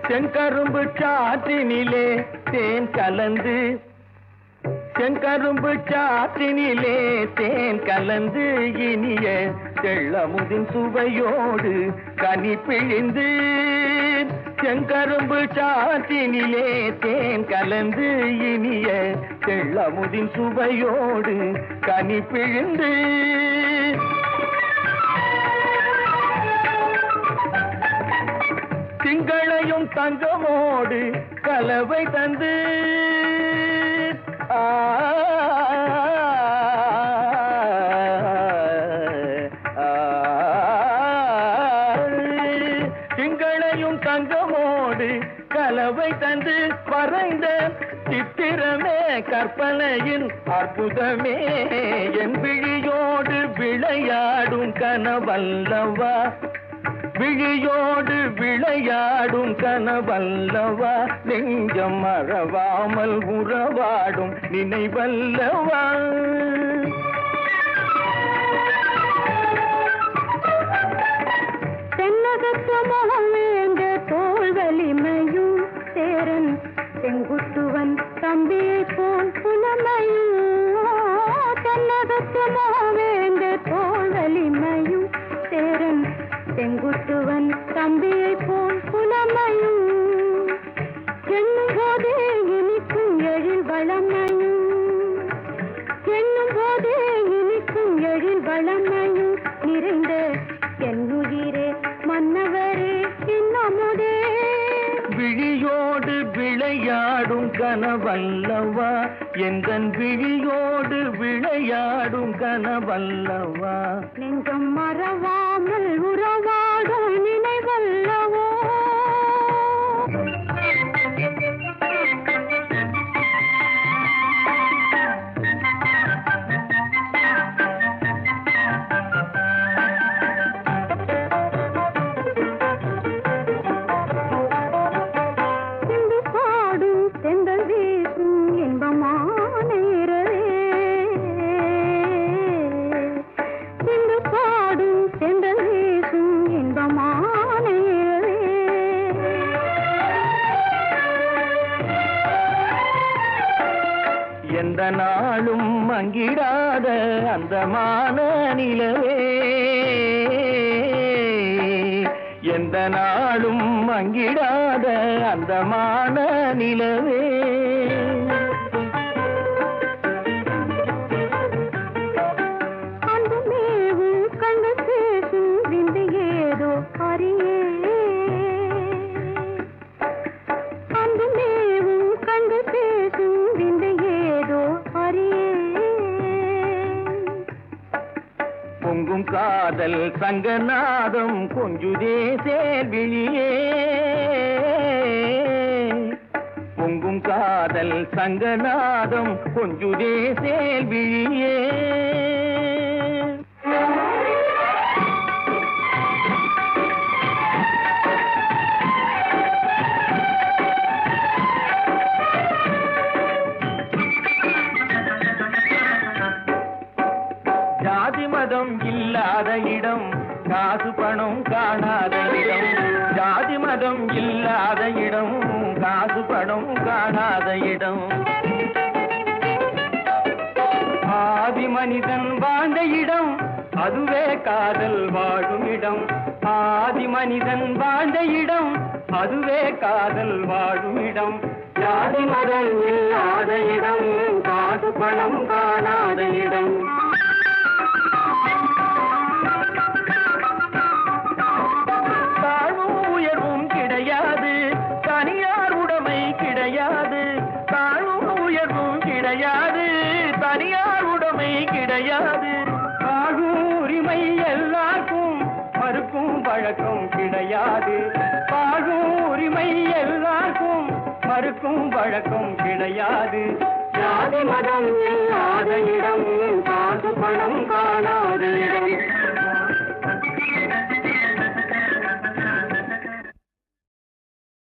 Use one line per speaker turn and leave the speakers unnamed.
செங்கரும்பு சாற்றினிலே தேன் கலந்து செங்கரும்பு சாற்றினிலே தேன் கலந்து இனிய தெள்ளமுதின் சுவையோடு கனி பிழிந்து செங்கரும்பு சாற்றினிலே தேன் கலந்து இனிய தெள்ளமுதின் சுவையோடு கனி பிழிந்து திங்களையும் தங்கமோடு கலவை தந்து ஆ, ஆ, திங்களையும் தங்கமோடு கலவை தந்து வரைந்த சித்திரமே கற்பனையின் அற்புதமே என் விழியோடு விளையாடும் கனவல்லவா விழியோடு விளையாடும் கனவல்லவா நெஞ்சம் மறவாமல் உறவாடும் நினைவல்லவா
தென்னகத்தமகம் வேந்த தோல் வலிமையும் சேரன் செங்குட்டுவன் தம்பியை போல் புலமையும் தென்னகத்தமகம் வேந்த தோல் வலிமையும் சேரன் செங்குட்டுவன் தம்பியை போல் புலமையும் எண்ணும் போதே இனிக்கும் எழில் வளமையும் எண்ணும் போதே இனிக்கும் எழில் வளமையும் நிறைந்த என் உயிரே மன்னவரே இன்னமுதே
விழியோடு விளையாடும் கனவல்லவா எந்தன் விழியோடு விளையாடும் கனவல்லவா
நெஞ்சம் மறவாமல் உறவாடும் நினைவல்லவோ சிந்து பாடும் செந்தல் வீசும் இன்பமான இரவே சிந்து பாடும் செந்தல் வீசும் இன்பமான இரவே
எந்த நாளும் மங்கிடாத அந்தமான நிலவே எந்த நாளும் மங்கிடாத அந்தமான நிலவே
அன்பு மேவும் கண்டு பேசும் விந்து ஏதோ அறியே அன்பு மேவும் கண்டு பேசும் விந்து ஏதோ அறியே
பொங்கும் காதல் சங்கநாதம் கொஞ்சுதே சேர்விழியே பொங்கும் காதல் சங்கநாதம் கொஞ்சுதே சேர்விழியே ஜாதி மதம் இல்லாத இடம் காசு பணம் காணாத இடம் ஜாதி மதம் இல்லாத இடம் காசு பணம் காணாத இடம் ஆதி மனிதன் வாழ்ந்த இடம் அதுவே காதல் வாழும் இடம் ஆதி மனிதன் வாழ்ந்த இடம் அதுவே காதல் வாழும் இடம் ஜாதி மதம் இல்லாத இடம் காசு பணம் காணாத இடம் தாழ்வும் உயர்வும் கிடையாது தனியார் உடைமை கிடையாது தாழ்வும் உயர்வும் கிடையாது தனியார் உடைமை கிடையாது வாழும் உரிமை எல்லாருக்கும் மறுக்கும் பழக்கம் கிடையாது வாழும் உரிமை எல்லாருக்கும் மறுக்கும் பழக்கம் கிடையாது ஜாதி மதம் இல்லாத இடம் காசு பணம் காணாத இடம்